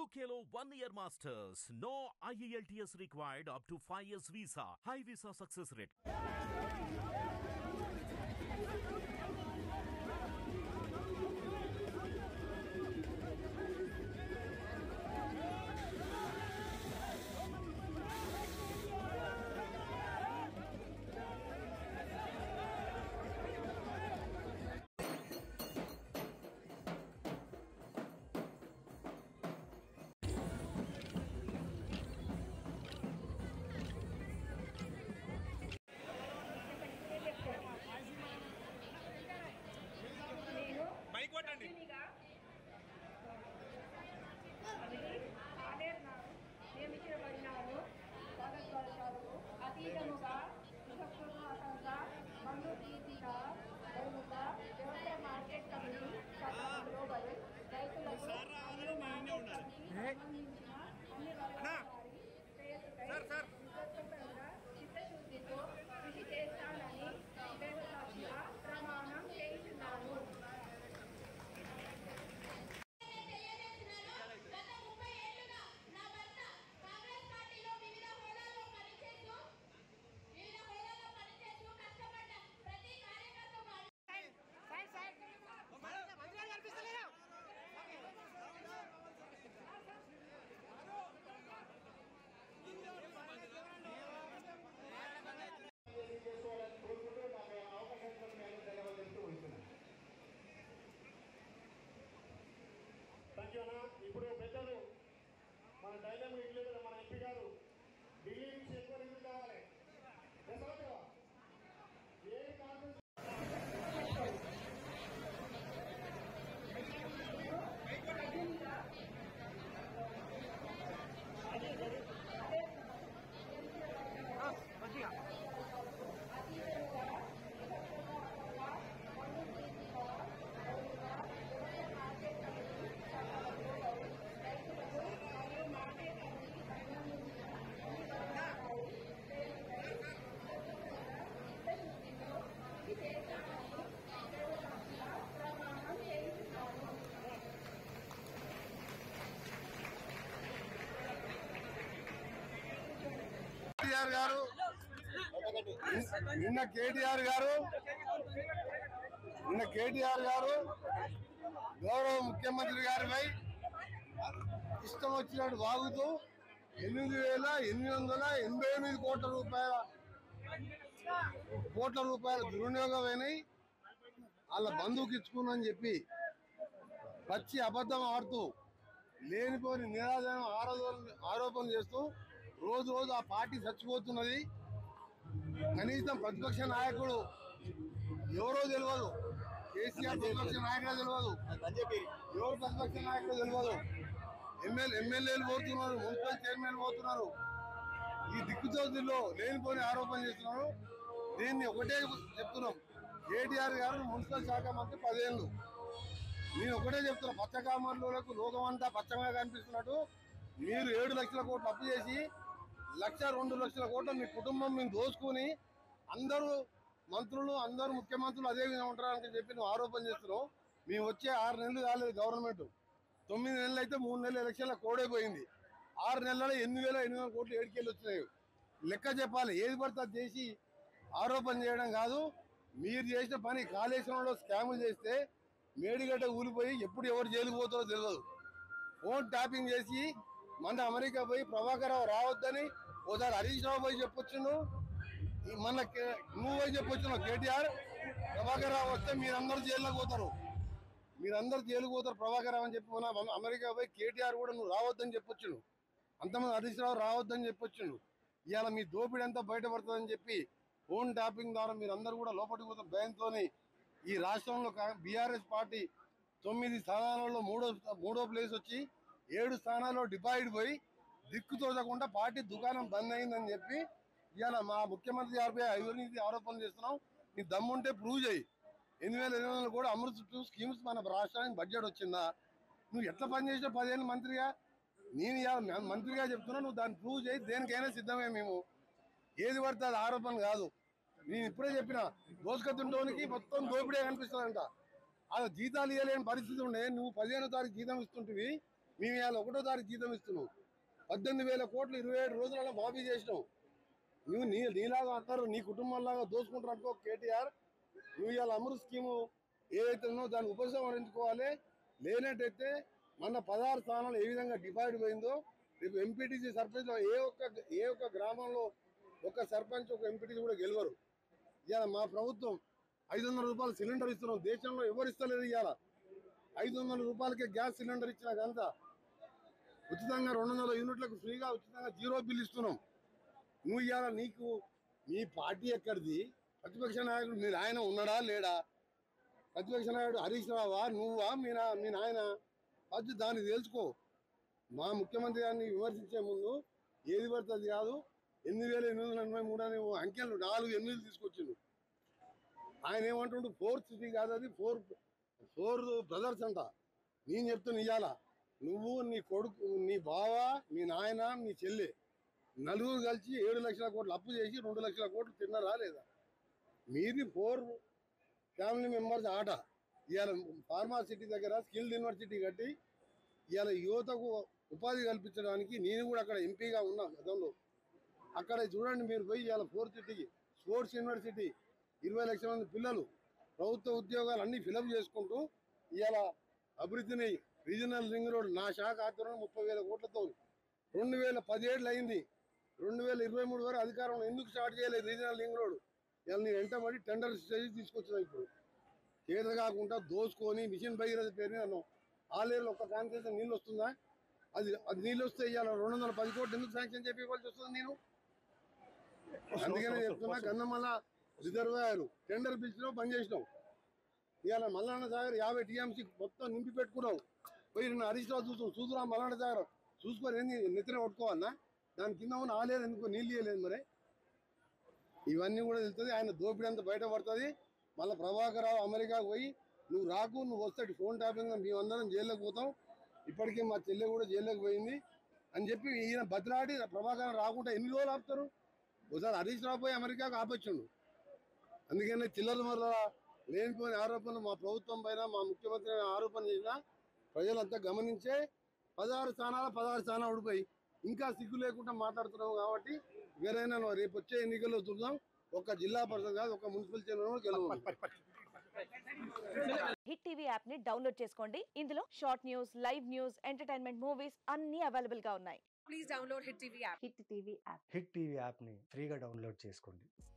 UKLO one year masters. No IELTS required up to 5 years visa. High visa success rate. నేను mike కొట్టండి సభ్యునిగా ఆదేశాలు నియమించబడినాను భాగస్వామ్యాలకు అతీతముగా విచక్షణాత్మకంగా బంధుప్రీతిగా బహుముఖ వ్యవసాయ మార్కెట్ కమిటీ చట్టంలో బలి రైతులకు అన్ని మార్కెట్ కమిటీకి సంబంధించిన అన్ని వర్గాల వారి శ్రేయస్సుకై సార్, సార్. నిస్వార్థంగా చిత్తశుద్ధితో కృషి చేస్తానని దేవసాక్షిగా ప్రమాణం చేస్తున్నాను తెలియజేస్తున్నాను గత ముప్పై ఏళ్లుగా నా భర్త కాంగ్రెస్ పార్టీలో వివిధ హోదాల్లో పనిచేస్తూ వివిధ హోదాల్లో పనిచేస్తూ కష్టపడ్డ ప్రతి కార్యకర్త వాళ్ళు చేసుకోవాలని కోరుకుంటూ నాకు అవకాశం ఇచ్చిన మీ అందరికీ ధన్యవాదాలు చెప్తూ ఉంటున్నాను థ్యాంక్ యూ అన్న ఇప్పుడు పెద్దలు మన డైనమిక్ లీడర్ మన ఎంపీ గారు ఢిల్లీ నుంచి ఎక్కువ నిధులు కావాలి దశరథ ఏ కాంగ్రెస్ కేటీఆర్ గారు నిన్న కేటీఆర్ గారు నిన్న కేటీఆర్ గారు గౌరవ ముఖ్యమంత్రి గారిపై ఇష్టం వచ్చినట్టు వాగుతూ ఎనిమిది వేల ఎనిమిది వందల ఎనభై ఎనిమిది కోట్ల రూపాయల కోట్ల రూపాయల దుర్వినియోగం అయినాయి వాళ్ళ బంధువుకి ఇచ్చుకున్నాని చెప్పి పచ్చి అబద్ధం ఆడుతూ లేనిపోని నిరాధారం ఆరోపణలు ఆరోపణలు చేస్తూ రోజు రోజు ఆ పార్టీ చచ్చిపోతున్నది కనీసం ప్రతిపక్ష నాయకుడు ఎవరో తెలియదు కేసీఆర్ ప్రతిపక్ష నాయకుడే తెలియదు ఎవరు ప్రతిపక్ష నాయకుడు తెలియదు ఎమ్మెల్యే ఎమ్మెల్యేలు పోతున్నారు మున్సిపల్ చైర్మన్ పోతున్నారు ఈ దిక్కుచోతుల్లో లేనిపోని ఆరోపణ చేస్తున్నారు దీన్ని ఒకటే చెప్తున్నాం కేటీఆర్ గారు మున్సిపల్ శాఖ మంత్రి పదేళ్ళు నేను ఒకటే చెప్తున్నా పచ్చకామర్లకు లోకం అంతా పచ్చగా కనిపిస్తున్నట్టు మీరు ఏడు లక్షల కోట్లు అప్పు చేసి లక్ష రెండు లక్షల కోట్లు మీ కుటుంబం మేము దోచుకుని అందరూ మంత్రులు అందరూ ముఖ్యమంత్రులు అదే విధంగా ఉంటారని చెప్పి నువ్వు ఆరోపణ చేస్తున్నావు మేము వచ్చే ఆరు నెలలు కాలేదు గవర్నమెంట్ తొమ్మిది నెలలు అయితే మూడు నెలలు ఎలక్షన్ల కోడే పోయింది ఆరు నెలల్లో ఎనిమిది వేల ఎనిమిది వందల కోట్లు ఏడుకెళ్ళి వచ్చినాయి లెక్క చెప్పాలి ఏది పడితే అది చేసి ఆరోపణ చేయడం కాదు మీరు చేసిన పని కాళేశ్వరంలో స్కాములు చేస్తే మేడిగడ్డ ఊలిపోయి ఎప్పుడు ఎవరు జైలుకు పోతారో తెలియదు ఫోన్ ట్యాపింగ్ చేసి మన అమెరికా పోయి ప్రభాకర్ రావు రావద్దని ఓసారి హరీష్ రావు పోయి చెప్పొచ్చును ఈ మన కే- నువ్వు పోయి చెప్పొచ్చును కేటీఆర్ ప్రభాకర్ రావు వస్తే మీరందరూ జైల్లోకి పోతారు మీరందరూ జైలుకు పోతారు ప్రభాకర్ రావు అని చెప్పి మన అమ- అమెరికా పోయి కేటీఆర్ కూడా నువ్వు రావద్దని చెప్పొచ్చును అంతమంది హరీష్ రావు రావద్దని చెప్పొచ్చును ఇవాళ మీ దోపిడీ అంతా బయటపడుతుందని చెప్పి ఫోన్ ట్యాపింగ్ ద్వారా మీరు అందరూ కూడా లోపలికి పోతే భయంతోని ఈ రాష్ట్రంలో బీఆర్ఎస్ పార్టీ తొమ్మిది స్థానాలలో మూడో మూడో ప్లేస్ వచ్చి ఏడు స్థానాల్లో డిపాజిట్ పోయి దిక్కు తోచకుండా పార్టీ దుకాణం బంద్ అయిందని చెప్పి ఇవాళ మా ముఖ్యమంత్రి గారిపై అవినీతి ఆరోపణలు చేస్తున్నాం నీ దమ్ముంటే ప్రూవ్ చేయి ఎనిమిది వేల ఎనిమిది వందలు కూడా అమృత్ టూ స్కీమ్స్ మన రాష్ట్రానికి బడ్జెట్ వచ్చిందా నువ్వు ఎట్లా పనిచేసిన పదిహేను మంత్రిగా నేను ఇవాళ మంత్రిగా చెప్తున్నా నువ్వు దాన్ని ప్రూవ్ చేయి దేనికైనా సిద్ధమే మేము ఏది పడితే అది ఆరోపణ కాదు నేను ఇప్పుడే చెప్పిన దోసుకతుంటోనికి మొత్తం దోపిడే కనిపిస్తుందంట అది జీతాలు ఇవ్వలేని పరిస్థితి ఉండే నువ్వు పదిహేనో తారీఖు జీతం ఇస్తుంటివి మేము ఇవాళ ఒకటో తారీఖు జీతం ఇస్తున్నాం పద్దెనిమిది వేల కోట్లు ఇరవై ఏడు రోజులలో మాఫీ చేసినాం నువ్వు నీ నీలాగా అంటారు నీ కుటుంబంలాగా దోసుకుంటారు అనుకో కేటీఆర్ నువ్వు ఇవాళ అమృత్ స్కీము ఏదైతే ఉందో దాన్ని ఉపసంహరించుకోవాలి లేనట్టయితే మన పదహారు స్థానాలు ఏ విధంగా డివైడ్ పోయిందో రేపు ఎంపీటీసీ సర్పంచ్లో ఏ ఒక్క ఏ ఒక్క గ్రామంలో ఒక సర్పంచ్ ఒక ఎంపీటీసీ కూడా గెలవరు ఇవాళ మా ప్రభుత్వం ఐదు వందల రూపాయలు సిలిండర్ ఇస్తున్నాం దేశంలో ఎవరు ఇస్తలేదు ఇవాళ ఐదు వందల రూపాయలకే గ్యాస్ సిలిండర్ ఇచ్చిన ఘనత ఉచితంగా రెండు వందల యూనిట్లకు ఫ్రీగా ఉచితంగా జీరో బిల్ ఇస్తున్నాం నువ్వు ఇవాళ నీకు మీ పార్టీ ఎక్కడిది ప్రతిపక్ష నాయకుడు మీ నాయన ఉన్నాడా లేడా ప్రతిపక్ష నాయకుడు హరీష్ రావా నువ్వా మీ నా మీ నాయన ఫస్ట్ దాన్ని తెలుసుకో మా ముఖ్యమంత్రి గారిని విమర్శించే ముందు ఏది పడుతుంది కాదు ఎనిమిది వేల ఎనిమిది వందల ఎనభై మూడు అనే ఓ అంకెలు నాలుగు ఎనిమిది తీసుకొచ్చిండు ఆయన ఏమంటుండు ఫోర్త్ సిటీ కాదు అది ఫోర్ ఫోర్ బ్రదర్స్ అంట నేను చెప్తున్నా ఇయ్యాల నువ్వు నీ కొడుకు నీ బావ మీ నాయన మీ చెల్లి నలుగురు కలిసి ఏడు లక్షల కోట్లు అప్పు చేసి రెండు లక్షల కోట్లు తిన్నారా లేదా మీది ఫోర్ ఫ్యామిలీ మెంబర్స్ ఆట ఇవాళ ఫార్మా సిటీ దగ్గర స్కిల్ యూనివర్సిటీ కట్టి ఇవాళ యువతకు ఉపాధి కల్పించడానికి నేను కూడా అక్కడ ఎంపీగా ఉన్నా గతంలో అక్కడ చూడండి మీరు పోయి ఇవాళ ఫోర్త్ సిటీకి స్పోర్ట్స్ యూనివర్సిటీ ఇరవై లక్షల మంది పిల్లలు ప్రభుత్వ ఉద్యోగాలు అన్ని ఫిలప్ చేసుకుంటూ ఇవాళ అభివృద్ధిని రీజనల్ రింగ్ రోడ్ నా శాఖ ఆధ్వర్యంలో ముప్పై వేల కోట్లతో రెండు వేల పదిహేడులు అయింది రెండు వేల ఇరవై మూడు వరకు అధికారంలో ఎందుకు స్టార్ట్ చేయలేదు రీజనల్ రింగ్ రోడ్ ఇవాళ నేను వెంటబడి టెండర్ స్టేజ్ తీసుకొచ్చిన ఇప్పుడు చేత కాకుండా దోసుకొని మిషన్ భగీరథ పేరు మీద అన్నాం ఆలేరులో ఒక్క కాన్సెషన్ నీళ్ళు వస్తుందా అది అది నీళ్ళు వస్తే ఇవాళ రెండు వందల పది కోట్లు ఎందుకు శాంక్షన్ చెప్పి ఇవ్వాల్సి వస్తుంది నేను అందుకనే చెప్తున్నా గన్నమల్ల రిజర్వాయర్ టెండర్ పిలిచినా బంద్ చేసినాం ఇవాళ మల్లన్న సాగర్ యాభై టీఎంసీ మొత్తం నింపి పెట్టుకున్నాం పోయి నిన్న హరీష్ రావు చూసాం చూసురా మల్లన్న సాగర్ చూసుకొని ఏంది నెత్తిన కొట్టుకోవాలన్నా దాని కింద ఉన్న ఆలేదు ఎందుకో నీళ్ళు ఇవ్వలేదు మరి ఇవన్నీ కూడా తెలుస్తుంది ఆయన దోపిడీ అంతా బయట పడుతుంది మళ్ళీ ప్రభాకర్ రావు అమెరికాకు పోయి నువ్వు రాకు నువ్వు వస్తాడు ఫోన్ టాపింగ్ మేమందరం జైల్లోకి పోతాం ఇప్పటికే మా చెల్లె కూడా జైల్లోకి పోయింది అని చెప్పి ఈయన బతిలాడి ప్రభాకర్ రాకుండా ఎన్ని రోజులు ఆపుతారు ఒకసారి హరీష్ రావు పోయి అమెరికాకు ఆపొచ్చిండు అందుకనే చిల్లర మరల లేనిపోయిన ఆరోపణలు మా ప్రభుత్వం పైన మా ముఖ్యమంత్రి పైన ఆరోపణ చేసిన ప్రజలంతా గమనించే పదహారు స్థానాల పదహారు స్థానాలు ఓడిపోయి ఇంకా సిగ్గు లేకుండా మాట్లాడుతున్నావు కాబట్టి వేరైనా నువ్వు రేపు వచ్చే ఎన్నికల్లో చూద్దాం ఒక జిల్లా పరిషత్ కాదు ఒక మున్సిపల్ చైర్మన్ గెలవు హిట్ టీవీ యాప్ ని డౌన్లోడ్ చేసుకోండి ఇందులో short news live news entertainment movies అన్ని అవైలబుల్ గా ఉన్నాయి please download Hit TV app. Hit TV app hit TV యాప్ని ఫ్రీగా డౌన్లోడ్ చేసుకోండి